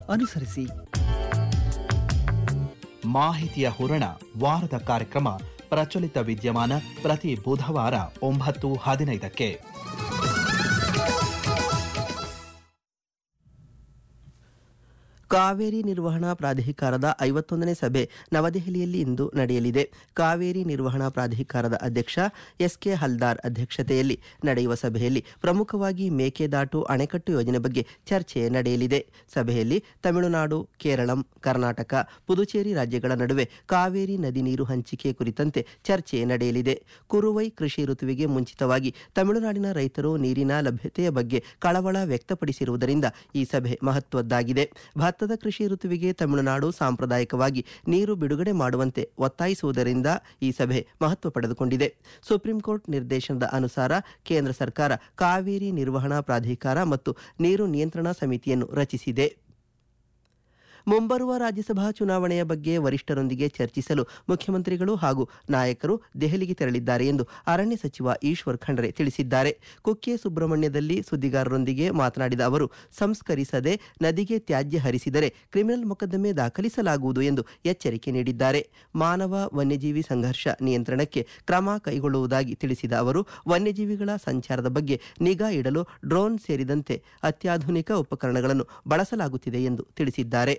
ಅನುಸರಿಸಿ ಮಾಹಿತಿಯ ಹೂರಣ ವಾರದ ಕಾರ್ಯಕ್ರಮ ಪ್ರಚಲಿತ ವಿದ್ಯಮಾನ ಪ್ರತಿ ಬುಧವಾರ ಒಂಬತ್ತು ಹದಿನೈದಕ್ಕೆ ಕಾವೇರಿ ನಿರ್ವಹಣಾ ಪ್ರಾಧಿಕಾರದ ಐವತ್ತೊಂದನೇ ಸಭೆ ನವದೆಹಲಿಯಲ್ಲಿ ಇಂದು ನಡೆಯಲಿದೆ ಕಾವೇರಿ ನಿರ್ವಹಣಾ ಪ್ರಾಧಿಕಾರದ ಅಧ್ಯಕ್ಷ ಎಸ್ಕೆ ಹಲ್ದಾರ್ ಅಧ್ಯಕ್ಷತೆಯಲ್ಲಿ ನಡೆಯುವ ಸಭೆಯಲ್ಲಿ ಪ್ರಮುಖವಾಗಿ ಮೇಕೆದಾಟು ಅಣೆಕಟ್ಟು ಯೋಜನೆ ಬಗ್ಗೆ ಚರ್ಚೆ ನಡೆಯಲಿದೆ ಸಭೆಯಲ್ಲಿ ತಮಿಳುನಾಡು ಕೇರಳಂ ಕರ್ನಾಟಕ ಪುದುಚೇರಿ ರಾಜ್ಯಗಳ ನಡುವೆ ಕಾವೇರಿ ನದಿ ನೀರು ಹಂಚಿಕೆ ಕುರಿತಂತೆ ಚರ್ಚೆ ನಡೆಯಲಿದೆ ಕುರುವೈ ಕೃಷಿ ಋತುವಿಗೆ ಮುಂಚಿತವಾಗಿ ತಮಿಳುನಾಡಿನ ರೈತರು ನೀರಿನ ಲಭ್ಯತೆಯ ಬಗ್ಗೆ ಕಳವಳ ವ್ಯಕ್ತಪಡಿಸಿರುವುದರಿಂದ ಈ ಸಭೆ ಮಹತ್ವದ್ದಾಗಿದೆ ಭತ್ತದ ಕೃಷಿ ಋತುವಿಗೆ ತಮಿಳುನಾಡು ಸಾಂಪ್ರದಾಯಿಕವಾಗಿ ನೀರು ಬಿಡುಗಡೆ ಮಾಡುವಂತೆ ಒತ್ತಾಯಿಸುವುದರಿಂದ ಈ ಸಭೆ ಮಹತ್ವ ಪಡೆದುಕೊಂಡಿದೆ ಸುಪ್ರೀಂ ಕೋರ್ಟ್ ನಿರ್ದೇಶನದ ಅನುಸಾರ ಕೇಂದ್ರ ಸರ್ಕಾರ ಕಾವೇರಿ ನಿರ್ವಹಣಾ ಪ್ರಾಧಿಕಾರ ಮತ್ತು ನೀರು ನಿಯಂತ್ರಣ ಸಮಿತಿಯನ್ನು ರಚಿಸಿದೆ ಮುಂಬರುವ ರಾಜ್ಯಸಭಾ ಚುನಾವಣೆಯ ಬಗ್ಗೆ ವರಿಷ್ಠರೊಂದಿಗೆ ಚರ್ಚಿಸಲು ಮುಖ್ಯಮಂತ್ರಿಗಳು ಹಾಗೂ ನಾಯಕರು ದೆಹಲಿಗೆ ತೆರಳಿದ್ದಾರೆ ಎಂದು ಅರಣ್ಯ ಸಚಿವ ಈಶ್ವರ್ ಖಂಡ್ರೆ ತಿಳಿಸಿದ್ದಾರೆ ಕುಕ್ಕೆ ಸುಬ್ರಹ್ಮಣ್ಯದಲ್ಲಿ ಸುದ್ದಿಗಾರರೊಂದಿಗೆ ಮಾತನಾಡಿದ ಅವರು ಸಂಸ್ಕರಿಸದೆ ನದಿಗೆ ತ್ಯಾಜ್ಯ ಹರಿಸಿದರೆ ಕ್ರಿಮಿನಲ್ ಮೊಕದ್ದಮೆ ದಾಖಲಿಸಲಾಗುವುದು ಎಂದು ಎಚ್ಚರಿಕೆ ನೀಡಿದ್ದಾರೆ ಮಾನವ ವನ್ಯಜೀವಿ ಸಂಘರ್ಷ ನಿಯಂತ್ರಣಕ್ಕೆ ಕ್ರಮ ಕೈಗೊಳ್ಳುವುದಾಗಿ ತಿಳಿಸಿದ ಅವರು ವನ್ಯಜೀವಿಗಳ ಸಂಚಾರದ ಬಗ್ಗೆ ನಿಗಾ ಇಡಲು ಡ್ರೋನ್ ಸೇರಿದಂತೆ ಅತ್ಯಾಧುನಿಕ ಉಪಕರಣಗಳನ್ನು ಬಳಸಲಾಗುತ್ತಿದೆ ಎಂದು ತಿಳಿಸಿದ್ದಾರೆ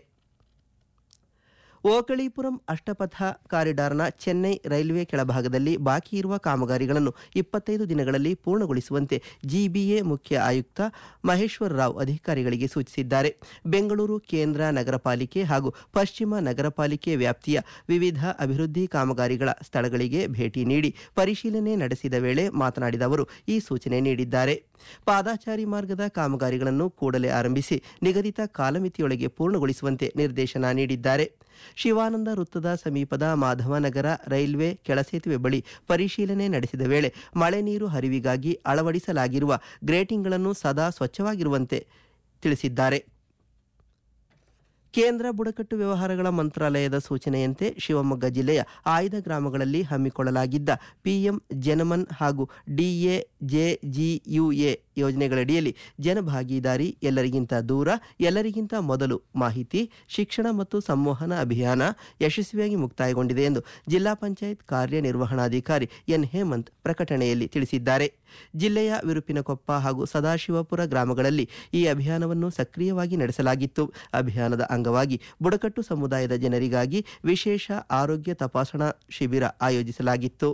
ಓಕಳೀಪುರಂ ಅಷ್ಟಪಥ ಕಾರಿಡಾರ್ನ ಚೆನ್ನೈ ರೈಲ್ವೆ ಕೆಳಭಾಗದಲ್ಲಿ ಬಾಕಿ ಇರುವ ಕಾಮಗಾರಿಗಳನ್ನು ಇಪ್ಪತ್ತೈದು ದಿನಗಳಲ್ಲಿ ಪೂರ್ಣಗೊಳಿಸುವಂತೆ ಜಿಬಿಎ ಮುಖ್ಯ ಆಯುಕ್ತ ಮಹೇಶ್ವರ್ ರಾವ್ ಅಧಿಕಾರಿಗಳಿಗೆ ಸೂಚಿಸಿದ್ದಾರೆ ಬೆಂಗಳೂರು ಕೇಂದ್ರ ನಗರ ಪಾಲಿಕೆ ಹಾಗೂ ಪಶ್ಚಿಮ ನಗರ ಪಾಲಿಕೆ ವ್ಯಾಪ್ತಿಯ ವಿವಿಧ ಅಭಿವೃದ್ಧಿ ಕಾಮಗಾರಿಗಳ ಸ್ಥಳಗಳಿಗೆ ಭೇಟಿ ನೀಡಿ ಪರಿಶೀಲನೆ ನಡೆಸಿದ ವೇಳೆ ಮಾತನಾಡಿದ ಅವರು ಈ ಸೂಚನೆ ನೀಡಿದ್ದಾರೆ ಪಾದಾಚಾರಿ ಮಾರ್ಗದ ಕಾಮಗಾರಿಗಳನ್ನು ಕೂಡಲೇ ಆರಂಭಿಸಿ ನಿಗದಿತ ಕಾಲಮಿತಿಯೊಳಗೆ ಪೂರ್ಣಗೊಳಿಸುವಂತೆ ನಿರ್ದೇಶನ ನೀಡಿದ್ದಾರೆ ಶಿವಾನಂದ ವೃತ್ತದ ಸಮೀಪದ ಮಾಧವನಗರ ರೈಲ್ವೆ ಕೆಳಸೇತುವೆ ಬಳಿ ಪರಿಶೀಲನೆ ನಡೆಸಿದ ವೇಳೆ ಮಳೆ ನೀರು ಹರಿವಿಗಾಗಿ ಅಳವಡಿಸಲಾಗಿರುವ ಗ್ರೇಟಿಂಗ್ಗಳನ್ನು ಸದಾ ಸ್ವಚ್ಛವಾಗಿರುವಂತೆ ತಿಳಿಸಿದ್ದಾರೆ ಕೇಂದ್ರ ಬುಡಕಟ್ಟು ವ್ಯವಹಾರಗಳ ಮಂತ್ರಾಲಯದ ಸೂಚನೆಯಂತೆ ಶಿವಮೊಗ್ಗ ಜಿಲ್ಲೆಯ ಆಯ್ದ ಗ್ರಾಮಗಳಲ್ಲಿ ಹಮ್ಮಿಕೊಳ್ಳಲಾಗಿದ್ದ ಪಿಎಂ ಜನಮನ್ ಹಾಗೂ ಡಿಎಜೆಜಿಯುಎ ಯೋಜನೆಗಳಡಿಯಲ್ಲಿ ಜನಭಾಗೀದಾರಿ ಎಲ್ಲರಿಗಿಂತ ದೂರ ಎಲ್ಲರಿಗಿಂತ ಮೊದಲು ಮಾಹಿತಿ ಶಿಕ್ಷಣ ಮತ್ತು ಸಂವಹನ ಅಭಿಯಾನ ಯಶಸ್ವಿಯಾಗಿ ಮುಕ್ತಾಯಗೊಂಡಿದೆ ಎಂದು ಜಿಲ್ಲಾ ಪಂಚಾಯತ್ ಕಾರ್ಯನಿರ್ವಹಣಾಧಿಕಾರಿ ಎನ್ ಹೇಮಂತ್ ಪ್ರಕಟಣೆಯಲ್ಲಿ ತಿಳಿಸಿದ್ದಾರೆ ಜಿಲ್ಲೆಯ ವಿರುಪಿನಕೊಪ್ಪ ಹಾಗೂ ಸದಾಶಿವಪುರ ಗ್ರಾಮಗಳಲ್ಲಿ ಈ ಅಭಿಯಾನವನ್ನು ಸಕ್ರಿಯವಾಗಿ ನಡೆಸಲಾಗಿತ್ತು ಅಭಿಯಾನದ ಅಂಗವಾಗಿ ಬುಡಕಟ್ಟು ಸಮುದಾಯದ ಜನರಿಗಾಗಿ ವಿಶೇಷ ಆರೋಗ್ಯ ತಪಾಸಣಾ ಶಿಬಿರ ಆಯೋಜಿಸಲಾಗಿತ್ತು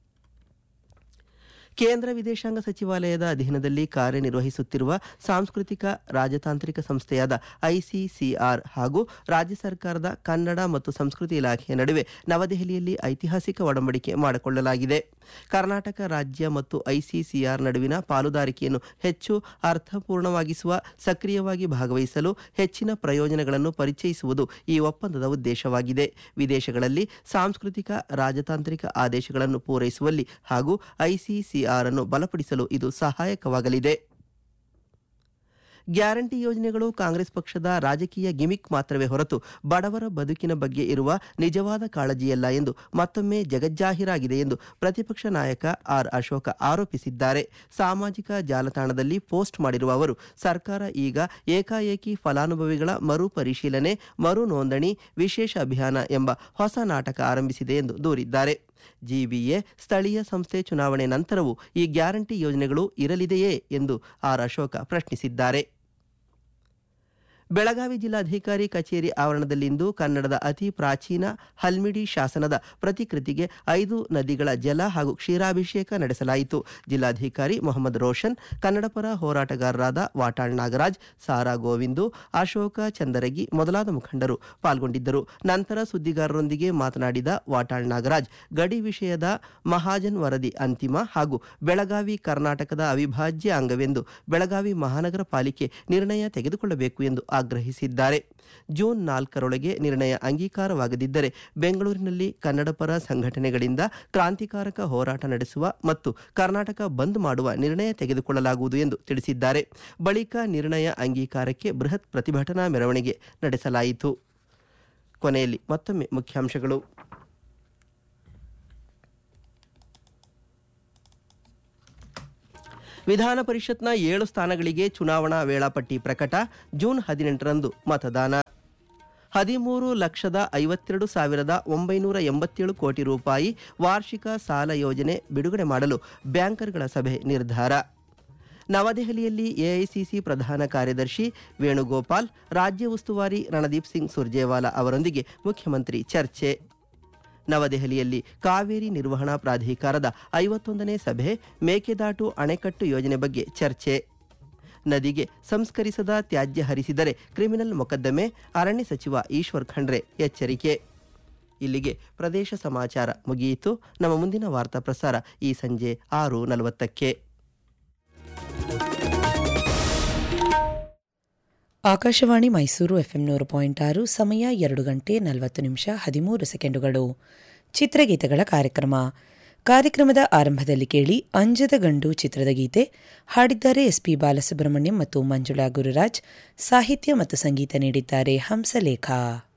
ಕೇಂದ್ರ ವಿದೇಶಾಂಗ ಸಚಿವಾಲಯದ ಅಧೀನದಲ್ಲಿ ಕಾರ್ಯನಿರ್ವಹಿಸುತ್ತಿರುವ ಸಾಂಸ್ಕೃತಿಕ ರಾಜತಾಂತ್ರಿಕ ಸಂಸ್ಥೆಯಾದ ಐಸಿಸಿಆರ್ ಹಾಗೂ ರಾಜ್ಯ ಸರ್ಕಾರದ ಕನ್ನಡ ಮತ್ತು ಸಂಸ್ಕೃತಿ ಇಲಾಖೆಯ ನಡುವೆ ನವದೆಹಲಿಯಲ್ಲಿ ಐತಿಹಾಸಿಕ ಒಡಂಬಡಿಕೆ ಮಾಡಿಕೊಳ್ಳಲಾಗಿದೆ ಕರ್ನಾಟಕ ರಾಜ್ಯ ಮತ್ತು ಐಸಿಸಿಆರ್ ನಡುವಿನ ಪಾಲುದಾರಿಕೆಯನ್ನು ಹೆಚ್ಚು ಅರ್ಥಪೂರ್ಣವಾಗಿಸುವ ಸಕ್ರಿಯವಾಗಿ ಭಾಗವಹಿಸಲು ಹೆಚ್ಚಿನ ಪ್ರಯೋಜನಗಳನ್ನು ಪರಿಚಯಿಸುವುದು ಈ ಒಪ್ಪಂದದ ಉದ್ದೇಶವಾಗಿದೆ ವಿದೇಶಗಳಲ್ಲಿ ಸಾಂಸ್ಕೃತಿಕ ರಾಜತಾಂತ್ರಿಕ ಆದೇಶಗಳನ್ನು ಪೂರೈಸುವಲ್ಲಿ ಹಾಗೂ ಐಸಿಸಿಆರ್ ಅನ್ನು ಬಲಪಡಿಸಲು ಇದು ಸಹಾಯಕವಾಗಲಿದೆ ಗ್ಯಾರಂಟಿ ಯೋಜನೆಗಳು ಕಾಂಗ್ರೆಸ್ ಪಕ್ಷದ ರಾಜಕೀಯ ಗಿಮಿಕ್ ಮಾತ್ರವೇ ಹೊರತು ಬಡವರ ಬದುಕಿನ ಬಗ್ಗೆ ಇರುವ ನಿಜವಾದ ಕಾಳಜಿಯಲ್ಲ ಎಂದು ಮತ್ತೊಮ್ಮೆ ಜಗಜ್ಜಾಹೀರಾಗಿದೆ ಎಂದು ಪ್ರತಿಪಕ್ಷ ನಾಯಕ ಆರ್ ಅಶೋಕ ಆರೋಪಿಸಿದ್ದಾರೆ ಸಾಮಾಜಿಕ ಜಾಲತಾಣದಲ್ಲಿ ಪೋಸ್ಟ್ ಮಾಡಿರುವ ಅವರು ಸರ್ಕಾರ ಈಗ ಏಕಾಏಕಿ ಫಲಾನುಭವಿಗಳ ಮರು ಪರಿಶೀಲನೆ ಮರು ನೋಂದಣಿ ವಿಶೇಷ ಅಭಿಯಾನ ಎಂಬ ಹೊಸ ನಾಟಕ ಆರಂಭಿಸಿದೆ ಎಂದು ದೂರಿದ್ದಾರೆ ಜಿಬಿಎ ಸ್ಥಳೀಯ ಸಂಸ್ಥೆ ಚುನಾವಣೆ ನಂತರವೂ ಈ ಗ್ಯಾರಂಟಿ ಯೋಜನೆಗಳು ಇರಲಿದೆಯೇ ಎಂದು ಆರ್ ಅಶೋಕ ಪ್ರಶ್ನಿಸಿದ್ದಾರೆ ಬೆಳಗಾವಿ ಜಿಲ್ಲಾಧಿಕಾರಿ ಕಚೇರಿ ಆವರಣದಲ್ಲಿಂದು ಕನ್ನಡದ ಅತಿ ಪ್ರಾಚೀನ ಹಲ್ಮಿಡಿ ಶಾಸನದ ಪ್ರತಿಕೃತಿಗೆ ಐದು ನದಿಗಳ ಜಲ ಹಾಗೂ ಕ್ಷೀರಾಭಿಷೇಕ ನಡೆಸಲಾಯಿತು ಜಿಲ್ಲಾಧಿಕಾರಿ ಮೊಹಮ್ಮದ್ ರೋಷನ್ ಕನ್ನಡಪರ ಹೋರಾಟಗಾರರಾದ ವಾಟಾಳ್ ನಾಗರಾಜ್ ಸಾರಾ ಗೋವಿಂದು ಅಶೋಕ ಚಂದರಗಿ ಮೊದಲಾದ ಮುಖಂಡರು ಪಾಲ್ಗೊಂಡಿದ್ದರು ನಂತರ ಸುದ್ದಿಗಾರರೊಂದಿಗೆ ಮಾತನಾಡಿದ ವಾಟಾಳ್ ನಾಗರಾಜ್ ಗಡಿ ವಿಷಯದ ಮಹಾಜನ್ ವರದಿ ಅಂತಿಮ ಹಾಗೂ ಬೆಳಗಾವಿ ಕರ್ನಾಟಕದ ಅವಿಭಾಜ್ಯ ಅಂಗವೆಂದು ಬೆಳಗಾವಿ ಮಹಾನಗರ ಪಾಲಿಕೆ ನಿರ್ಣಯ ತೆಗೆದುಕೊಳ್ಳಬೇಕು ಎಂದು ಆಗ್ರಹಿಸಿದ್ದಾರೆ ಜೂನ್ ನಾಲ್ಕರೊಳಗೆ ನಿರ್ಣಯ ಅಂಗೀಕಾರವಾಗದಿದ್ದರೆ ಬೆಂಗಳೂರಿನಲ್ಲಿ ಕನ್ನಡಪರ ಸಂಘಟನೆಗಳಿಂದ ಕ್ರಾಂತಿಕಾರಕ ಹೋರಾಟ ನಡೆಸುವ ಮತ್ತು ಕರ್ನಾಟಕ ಬಂದ್ ಮಾಡುವ ನಿರ್ಣಯ ತೆಗೆದುಕೊಳ್ಳಲಾಗುವುದು ಎಂದು ತಿಳಿಸಿದ್ದಾರೆ ಬಳಿಕ ನಿರ್ಣಯ ಅಂಗೀಕಾರಕ್ಕೆ ಬೃಹತ್ ಪ್ರತಿಭಟನಾ ಮೆರವಣಿಗೆ ನಡೆಸಲಾಯಿತು ಕೊನೆಯಲ್ಲಿ ಮತ್ತೊಮ್ಮೆ ಮುಖ್ಯಾಂಶಗಳು ವಿಧಾನ ಪರಿಷತ್ನ ಏಳು ಸ್ಥಾನಗಳಿಗೆ ಚುನಾವಣಾ ವೇಳಾಪಟ್ಟಿ ಪ್ರಕಟ ಜೂನ್ ಹದಿನೆಂಟರಂದು ಮತದಾನ ಹದಿಮೂರು ಲಕ್ಷದ ಐವತ್ತೆರಡು ಸಾವಿರದ ಒಂಬೈನೂರ ಎಂಬತ್ತೇಳು ಕೋಟಿ ರೂಪಾಯಿ ವಾರ್ಷಿಕ ಸಾಲ ಯೋಜನೆ ಬಿಡುಗಡೆ ಮಾಡಲು ಬ್ಯಾಂಕರ್ಗಳ ಸಭೆ ನಿರ್ಧಾರ ನವದೆಹಲಿಯಲ್ಲಿ ಎಐಸಿಸಿ ಪ್ರಧಾನ ಕಾರ್ಯದರ್ಶಿ ವೇಣುಗೋಪಾಲ್ ರಾಜ್ಯ ಉಸ್ತುವಾರಿ ರಣದೀಪ್ ಸಿಂಗ್ ಸುರ್ಜೇವಾಲಾ ಅವರೊಂದಿಗೆ ಮುಖ್ಯಮಂತ್ರಿ ಚರ್ಚೆ ನವದೆಹಲಿಯಲ್ಲಿ ಕಾವೇರಿ ನಿರ್ವಹಣಾ ಪ್ರಾಧಿಕಾರದ ಐವತ್ತೊಂದನೇ ಸಭೆ ಮೇಕೆದಾಟು ಅಣೆಕಟ್ಟು ಯೋಜನೆ ಬಗ್ಗೆ ಚರ್ಚೆ ನದಿಗೆ ಸಂಸ್ಕರಿಸದ ತ್ಯಾಜ್ಯ ಹರಿಸಿದರೆ ಕ್ರಿಮಿನಲ್ ಮೊಕದ್ದಮೆ ಅರಣ್ಯ ಸಚಿವ ಈಶ್ವರ್ ಖಂಡ್ರೆ ಎಚ್ಚರಿಕೆ ಇಲ್ಲಿಗೆ ಪ್ರದೇಶ ಸಮಾಚಾರ ಮುಗಿಯಿತು ನಮ್ಮ ಮುಂದಿನ ವಾರ್ತಾ ಪ್ರಸಾರ ಈ ಸಂಜೆ ಆರು ನಲವತ್ತಕ್ಕೆ ಆಕಾಶವಾಣಿ ಮೈಸೂರು ಎಫ್ಎಂ ನೂರು ಪಾಯಿಂಟ್ ಆರು ಸಮಯ ಎರಡು ಗಂಟೆ ನಲವತ್ತು ನಿಮಿಷ ಹದಿಮೂರು ಸೆಕೆಂಡುಗಳು ಚಿತ್ರಗೀತೆಗಳ ಕಾರ್ಯಕ್ರಮ ಕಾರ್ಯಕ್ರಮದ ಆರಂಭದಲ್ಲಿ ಕೇಳಿ ಅಂಜದ ಗಂಡು ಚಿತ್ರದ ಗೀತೆ ಹಾಡಿದ್ದಾರೆ ಎಸ್ಪಿ ಬಾಲಸುಬ್ರಹ್ಮಣ್ಯಂ ಮತ್ತು ಮಂಜುಳಾ ಗುರುರಾಜ್ ಸಾಹಿತ್ಯ ಮತ್ತು ಸಂಗೀತ ನೀಡಿದ್ದಾರೆ ಹಂಸಲೇಖ